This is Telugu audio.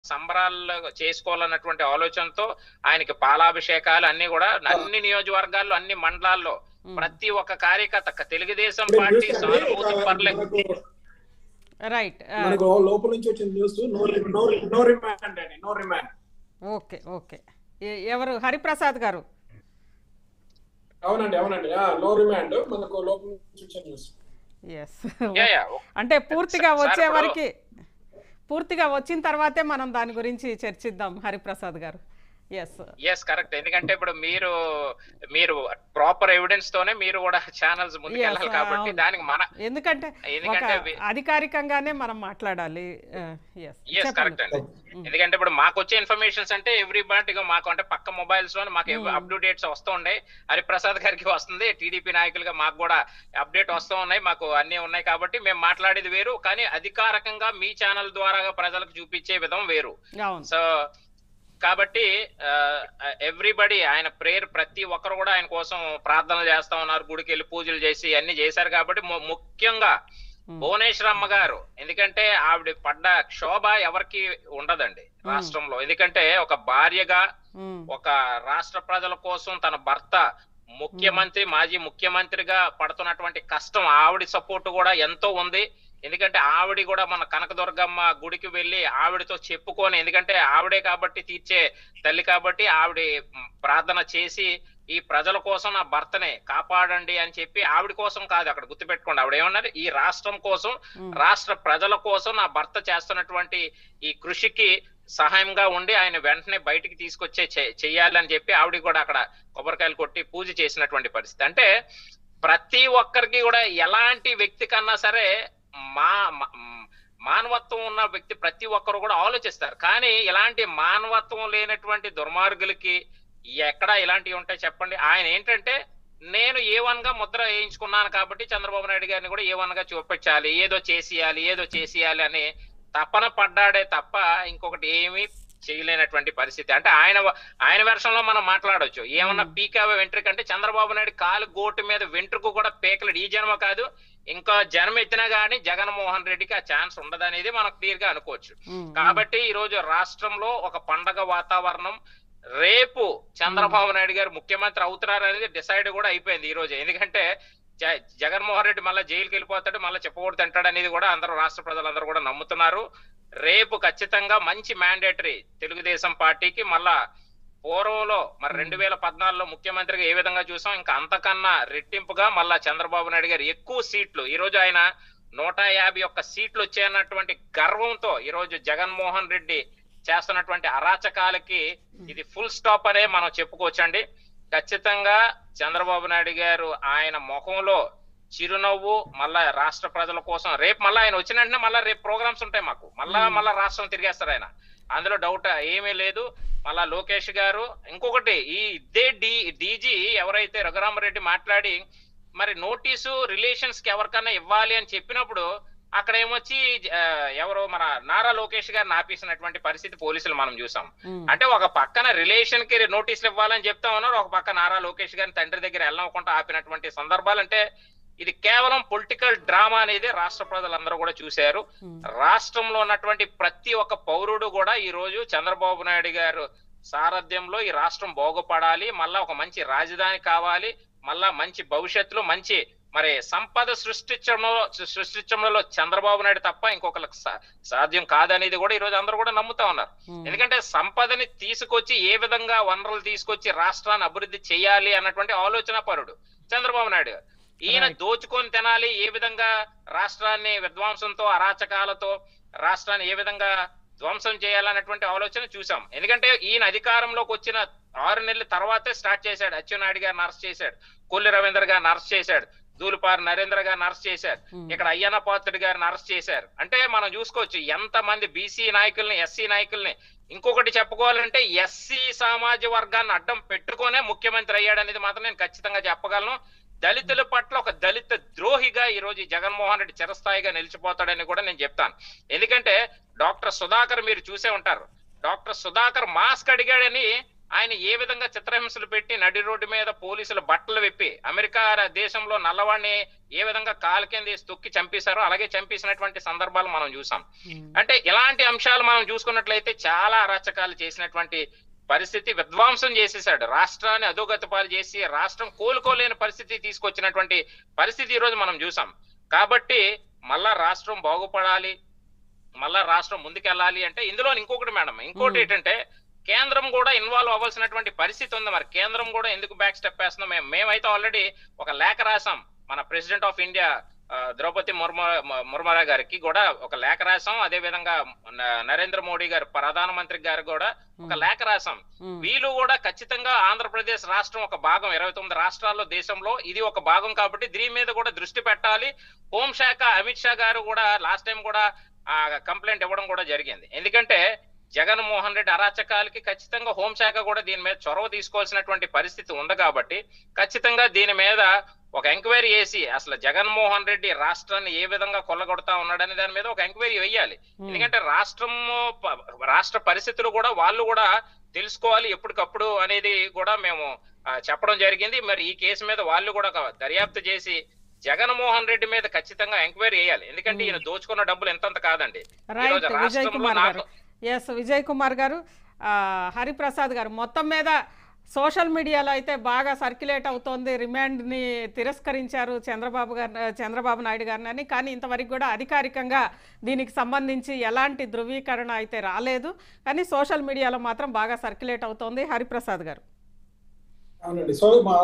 సంబరాలు చేసుకోవాలన్నటువంటి ఆలోచనతో ఆయనకి పాలాభిషేకాలు అన్ని కూడా అన్ని నియోజకవర్గాల్లో అన్ని మండలాల్లో ఉమ్. ప్రతి ఒక్క కార్యకర్త తెలుగుదేశం ఇప్పుడు పార్టీ న్యూస్ అండి, సానుభూతి ఒక పర్లే మనకు- రైట్ ఆ, మనకు లోపల నుంచి వచ్చిన news no no no remand అండి నో రిమాండ్ ఓకే ఓకే ఎ- ఎవరు హరిప్రసాద్ గారు అవునండి అవునండి నో రిమాండ్ మనకు లోపల నుంచి వచ్చిన న్యూస్ ఎస్ యా, యా. అంటే పూర్తిగా సార్, వచ్చే ఇప్పుడు- వరకు పూర్తిగా వచ్చిన తర్వాతే మనం దాని గురించి చర్చిద్దాం హరిప్రసాద్ గారు ఎస్ ఎస్ కరెక్ట్ ఎందుకంటే ఇప్పుడు మీరు మీరు ప్రాపర్ ఎవిడెన్స్ తోనే మీరు కూడా ఛానల్స్ ముందుకెళ్ళాలి Yes, కాబట్టి అవును. దానికి మన ఎందుకంటే ఒక ఎందుకంటే వి- అధికారికంగానే మనం మాట్లాడాలి ఎస్ ఎస్ కరెక్ట్ అండి ఎందుకంటే ఇప్పుడు మాకు వచ్చే ఇన్ఫర్మేషన్స్ అంటే ఎవ్రీ బాటిగా మాకు అంటే పక్క మొబైల్స్ లో మాకు Hmm. అప్ టు డేట్స్ వస్తూ ఉన్నాయి హరిప్రసాద్ గారికి వస్తుంది టీడీపీ నాయకులుగా మాకు కూడా అప్డేట్ వస్తూ ఉన్నాయి మాకు అన్ని ఉన్నాయి కాబట్టి మేము మాట్లాడేది వేరు కానీ అధికారికంగా మీ ఛానల్ ద్వారా ప్రజలకు చూపించే విధం వేరు అవును సో కాబట్టి ఎవ్రీబడి ఆయన ప్రేయర్ ప్రతి ఒక్కరు కూడా ఆయన కోసం ప్రార్థనలు చేస్తా ఉన్నారు గుడికి వెళ్ళి పూజలు చేసి అన్ని చేశారు కాబట్టి ము- ముఖ్యంగా ఉమ్. భువనేశ్వరమ్మ గారు ఎందుకంటే ఆవిడ పడ్డ క్షోభ ఎవరికి ఉండదండి రాష్ట్రంలో ఎందుకంటే ఒక భార్యగా ఉమ్. ఒక రాష్ట్ర ప్రజల కోసం తన భర్త ముఖ్యమంత్రి మాజీ ముఖ్యమంత్రిగా పడుతున్నటువంటి కష్టం ఆవిడ సపోర్ట్ కూడా ఎంతో ఉంది ఎందుకంటే ఆవిడ కూడా మన కనకదుర్గమ్మ గుడికి వెళ్ళి ఆవిడతో చెప్పుకొని ఎందుకంటే ఆవిడే కాబట్టి తీర్చే తల్లి కాబట్టి ఆవిడ మ్, ప్రార్థన చేసి ఈ ప్రజల కోసం నా భర్తనే కాపాడండి అని చెప్పి ఆవిడ కోసం కాదు అక్కడ గుర్తుపెట్టుకోండి ఆవిడ ఏమన్నారు ఈ రాష్ట్రం కోసం ఉమ్. రాష్ట్ర ప్రజల కోసం నా భర్త చేస్తున్నటువంటి ఈ కృషికి సహాయంగా ఉండి ఆయన వెంటనే బయటికి తీసుకొచ్చే చె- చెయ్యాలని చెప్పి ఆవిడ కూడా అక్కడ కొబ్బరికాయలు కొట్టి పూజ చేసినటువంటి పరిస్థితి అంటే ప్రతి ఒక్కరికి కూడా ఎలాంటి వ్యక్తి కన్నా సరే మా మా- మానవత్వం ఉన్న వ్యక్తి ప్రతి ఒక్కరు కూడా ఆలోచిస్తారు కానీ ఇలాంటి మానవత్వం లేనటువంటి దుర్మార్గులకి ఎక్కడ ఇలాంటివి ఉంటాయి చెప్పండి ఆయన ఏంటంటే నేను ఏ వన్ గా ముద్ర వేయించుకున్నాను కాబట్టి చంద్రబాబు నాయుడు గారిని కూడా ఏ వన్ గా చూపించాలి ఏదో చేసేయాలి ఏదో చేసేయాలి అని తపన పడ్డాడే తప్ప ఇంకొకటి ఏమీ చేయలేనటువంటి పరిస్థితి అంటే ఆయన ఆయన వెర్షన్లో మనం మాట్లాడొచ్చు ఏమన్నా Hmm. పీకావ వెంట్రుక అంటే చంద్రబాబు నాయుడు కాలు గోటు మీద వెంట్రుకు కూడా పేకలేడు ఈ జన్మ కాదు ఇంకా జన్మ ఎత్తినా గానీ జగన్మోహన్ రెడ్డికి ఆ ఛాన్స్ ఉండదనేది మనం క్లియర్ గా అనుకోవచ్చు ఉమ్. కాబట్టి ఈ రోజు రాష్ట్రంలో ఒక పండగ వాతావరణం రేపు చంద్రబాబు నాయుడు గారు ముఖ్యమంత్రి అవుతున్నారు అనేది డిసైడ్ కూడా అయిపోయింది ఈ రోజు ఎందుకంటే జ- జగన్మోహన్ రెడ్డి మళ్ళీ జైలుకి వెళ్ళిపోతాడు మళ్ళీ చెప్పకూడదు తింటాడు అనేది కూడా అందరూ రాష్ట్ర ప్రజలందరూ కూడా నమ్ముతున్నారు రేపు ఖచ్చితంగా మంచి మ్యాండేటరీ తెలుగుదేశం పార్టీకి మళ్ళా పూర్వంలో మరి రెండు వేల పద్నాలుగులో ముఖ్యమంత్రిగా ఏ విధంగా చూసాం ఇంకా అంతకన్నా రెట్టింపుగా మళ్ళా చంద్రబాబు నాయుడు గారు ఎక్కువ సీట్లు ఈ రోజు ఆయన నూట యాభై ఒక్క సీట్లు వచ్చాయన్నటువంటి గర్వంతో ఈ రోజు జగన్మోహన్ రెడ్డి చేస్తున్నటువంటి అరాచకాలకి ఇది ఫుల్ స్టాప్ అనే మనం చెప్పుకోవచ్చండి ఖచ్చితంగా చంద్రబాబు నాయుడు గారు ఆయన ముఖంలో చిరునవ్వు మళ్ళా రాష్ట్ర ప్రజల కోసం రేపు మళ్ళీ ఆయన వచ్చిన వెంటనే మళ్ళీ రేపు ప్రోగ్రామ్స్ ఉంటాయి మాకు మళ్ళా Hmm. మళ్ళా రాష్ట్రం తిరిగేస్తారు ఆయన అందులో డౌట్ ఏమీ లేదు మళ్ళా లోకేష్ గారు ఇంకొకటి ఈ ఇదే డి డీజీ ఎవరైతే రఘురామరెడ్డి మాట్లాడి మరి నోటీసు రిలేషన్స్ కి ఎవరికన్నా ఇవ్వాలి అని చెప్పినప్పుడు అక్కడ ఏమొచ్చి ఆ, ఎవరో మన నారా లోకేష్ గారిని ఆపేసినటువంటి పరిస్థితి పోలీసులు మనం చూసాం ఉమ్. అంటే ఒక పక్కన రిలేషన్ కి నోటీసులు ఇవ్వాలని చెప్తా ఉన్నారు ఒక పక్క నారా లోకేష్ గారిని తండ్రి దగ్గర వెళ్ళకుండా ఆపినటువంటి సందర్భాలు అంటే ఇది కేవలం పొలిటికల్ డ్రామా అనేది రాష్ట్ర ప్రజలందరూ కూడా చూశారు ఉమ్. రాష్ట్రంలో ఉన్నటువంటి ప్రతి ఒక్క పౌరుడు కూడా ఈ రోజు చంద్రబాబు నాయుడు గారు సారథ్యంలో ఈ రాష్ట్రం బాగుపడాలి మళ్ళా ఒక మంచి రాజధాని కావాలి మళ్ళా మంచి భవిష్యత్తులో మంచి మరి సంపద సృష్టించడంలో సృష్టించడంలో చంద్రబాబు నాయుడు తప్ప ఇంకొకరికి సా- సాధ్యం కాదనేది కూడా ఈ రోజు అందరూ కూడా నమ్ముతా ఉన్నారు ఉమ్. ఎందుకంటే సంపదని తీసుకొచ్చి ఏ విధంగా వనరులు తీసుకొచ్చి రాష్ట్రాన్ని అభివృద్ధి చేయాలి అన్నటువంటి ఆలోచన పరుడు చంద్రబాబు నాయుడు గారు. ఈయన Right. దోచుకొని తినాలి ఏ విధంగా రాష్ట్రాన్ని విధ్వంసంతో అరాచకాలతో రాష్ట్రాన్ని ఏ విధంగా ధ్వంసం చేయాలన్నటువంటి ఆలోచన చూసాం ఎందుకంటే ఈయన అధికారంలోకి వచ్చిన ఆరు నెలల తర్వాతే స్టార్ట్ చేశాడు అచ్చెన్నాయుడు గారిని అరెస్ట్ చేశాడు కొల్లి రవీంద్ర గారిని అరెస్ట్ చేశాడు దూలిపారి నరేంద్ర గారిని అరెస్ట్ చేశారు ఉమ్. ఇక్కడ అయ్యన్న పాత్రుడి గారిని అరెస్ట్ చేశారు అంటే మనం చూసుకోవచ్చు ఎంత మంది బీసీ నాయకుల్ని ఎస్సీ నాయకుల్ని ఇంకొకటి చెప్పుకోవాలంటే ఎస్సీ సామాజిక వర్గాన్ని అడ్డం పెట్టుకునే ముఖ్యమంత్రి అయ్యాడు అనేది మాత్రం నేను ఖచ్చితంగా చెప్పగలను దళితుల పట్ల ఒక దళిత ద్రోహిగా ఈ రోజు ఈ జగన్మోహన్ రెడ్డి చిరస్థాయిగా నిలిచిపోతాడని కూడా నేను చెప్తాను ఎందుకంటే డాక్టర్ సుధాకర్ మీరు చూసే ఉంటారు డాక్టర్ సుధాకర్ మాస్క్ అడిగాడని ఆయన ఏ విధంగా చిత్రహింసలు పెట్టి నడి రోడ్డు మీద పోలీసులు బట్టలు విప్పి అమెరికా దేశంలో నల్లవాడిని ఏ విధంగా కాలు కింద వేసి తొక్కి చంపేశారో అలాగే చంపేసినటువంటి సందర్భాలు మనం చూసాం ఉమ్, అంటే ఇలాంటి అంశాలు మనం చూసుకున్నట్లయితే చాలా అరాచకాలు చేసినటువంటి పరిస్థితి విధ్వంసం చేసేసాడు రాష్ట్రాన్ని అధోగతి పాలు చేసి రాష్ట్రం కోలుకోలేని పరిస్థితి తీసుకొచ్చినటువంటి పరిస్థితి ఈ రోజు మనం చూసాం కాబట్టి మళ్ళా రాష్ట్రం బాగుపడాలి మళ్ళా రాష్ట్రం ముందుకెళ్ళాలి అంటే ఇందులో ఇంకొకటి మేడం ఇంకోటి Hmm. ఏంటంటే కేంద్రం కూడా ఇన్వాల్వ్ అవ్వాల్సినటువంటి పరిస్థితి ఉంది మరి కేంద్రం కూడా ఎందుకు బ్యాక్ స్టెప్ వేస్తున్నాం మేము మేమైతే ఆల్రెడీ ఒక లేఖ రాసాం మన ప్రెసిడెంట్ ఆఫ్ ఇండియా ఆ, ద్రౌపది ముర్ము ముర్మురా గారికి కూడా ఒక లేఖ రాసాం అదే విధంగా న- నరేంద్ర మోడీ గారు ప్రధానమంత్రి గారు కూడా ఒక లేఖ రాసాం ఉమ్, వీళ్ళు కూడా ఖచ్చితంగా ఆంధ్రప్రదేశ్ రాష్ట్రం ఒక భాగం ఇరవై తొమ్మిది రాష్ట్రాల్లో దేశంలో ఇది ఒక భాగం కాబట్టి దీని మీద కూడా దృష్టి పెట్టాలి హోంశాఖ అమిత్ షా గారు కూడా లాస్ట్ టైం కూడా ఆ కంప్లైంట్ ఇవ్వడం కూడా జరిగింది ఎందుకంటే జగన్మోహన్ రెడ్డి అరాచకాలకి ఖచ్చితంగా హోంశాఖ కూడా దీని మీద చొరవ తీసుకోవాల్సినటువంటి పరిస్థితి ఉంది కాబట్టి ఖచ్చితంగా దీని మీద ఒక ఎంక్వైరీ చేసి అసలు జగన్మోహన్ రెడ్డి రాష్ట్రాన్ని ఏ విధంగా కొల్లగొడతా ఉన్నాడని దాని మీద ఒక ఎంక్వైరీ వేయాలి ఉమ్, ఎందుకంటే రాష్ట్రం ప- రాష్ట్ర పరిస్థితులు కూడా వాళ్ళు కూడా తెలుసుకోవాలి ఎప్పటికప్పుడు అనేది కూడా మేము ఆ, చెప్పడం జరిగింది మరి ఈ కేసు మీద వాళ్ళు కూడా ఒక దర్యాప్తు చేసి జగన్మోహన్ రెడ్డి మీద ఖచ్చితంగా ఎంక్వైరీ చేయాలి ఎందుకంటే ఈయన దోచుకున్న డబ్బులు ఎంతంత కాదండి రైట్ ఈరోజు విజయ్ రాష్ట్రంలో కుమార్ గారు నాకు ఎస్ విజయ్ కుమార్ గారు ఆ, హరిప్రసాద్ గారు మొత్తం మీద సోషల్ మీడియాలో అయితే బాగా సర్క్యులేట్ అవుతోంది రిమాండ్ని తిరస్కరించారు చంద్రబాబు గారు చంద్రబాబు నాయుడు గారిని అని కానీ ఇంతవరకు కూడా అధికారికంగా దీనికి సంబంధించి ఎలాంటి ధృవీకరణ అయితే రాలేదు కానీ సోషల్ మీడియాలో మాత్రం బాగా సర్క్యులేట్ అవుతోంది హరిప్రసాద్ గారు అవునండి సో మా